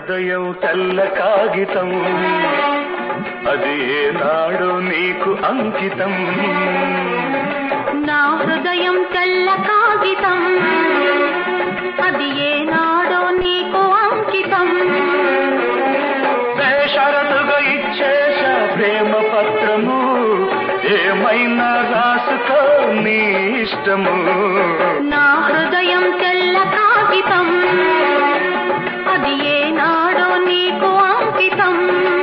హృదయం తెల్ల కాగితం అది ఏనాడు నీకు అంకితం నా హృదయం తెల్ల కాగితం అది ఏనాడో నీకు అంకితం బేషరతుగా ఇచ్చేసా ప్రేమ పత్రము ఏమైనా రాసుకో నీ ఇష్టము నా హృదయం తెల్ల కాగితం అది ఏనాడో నీకు అంకితం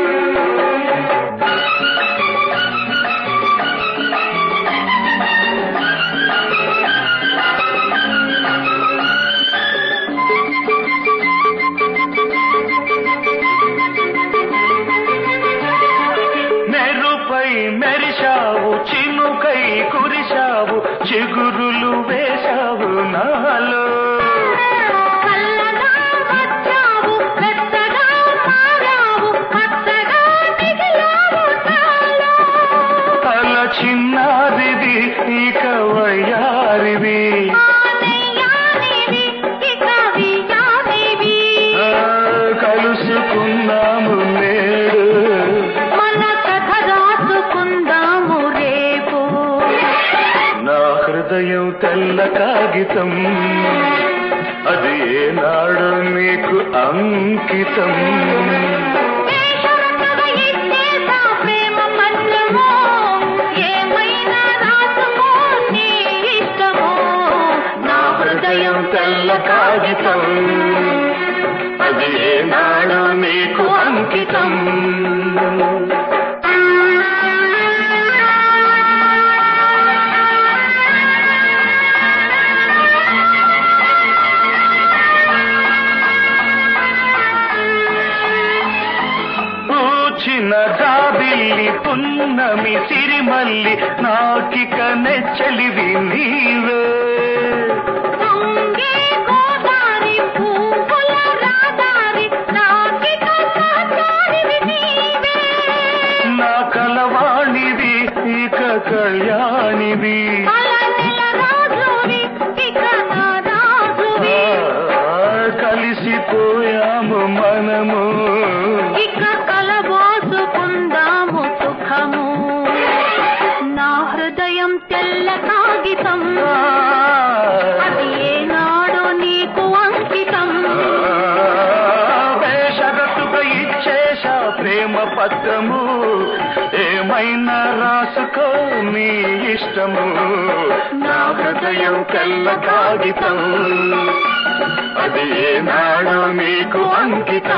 మెరుపై మెరిశావు చినుకై కురిశావు చిగురులు వేశావు నాలో చల్లగా వచ్చావు వెచ్చగా మారావు పచ్చగా మిగిలావు నాలో అల చిన్నారిది ఇక వయ్యారిది ఆనెయ్యానివి ఇక వియానివి ఆ, కలుసుకున్నాము నేడు మన కథ రాసుకుందాము రేపు నా హృదయం తెల్ల కాగితం అది ఏనాడు నీకు అంకితం వేషరతుగా ఇచ్చేసా ప్రేమ పత్రము ఏమైనా రాసుకో నీ ఇష్టము నా హృదయం తెల్ల కాగితం అది ఏనాడు నీకు అంకితం పూచిన జాబిల్లి పున్నమి సిరిమల్లి నాకిక నెచ్చలివి నీవే పొంగే గోదారి పువ్వుల రాదారి నాకిక సహచారివి నీవే నా కలవాణివి ఇక కళ్యాణివి అలనెల రాజువి ఇక నా రాజువి ఆ, కలిసిపోయాము మనము ఇక కలబోసుకుందాము సుఖము నా హృదయం తెల్ల కాగితం అది ఏనాడో నీకు అంకితం వేషగట్టుగా ఇచ్చేశా ప్రేమ పత్రము ఏమైనా రాసుకో నీ ఇష్టము నా హృదయం తెల్ల కాగితం అది ఏనాడు నీకు అంకితం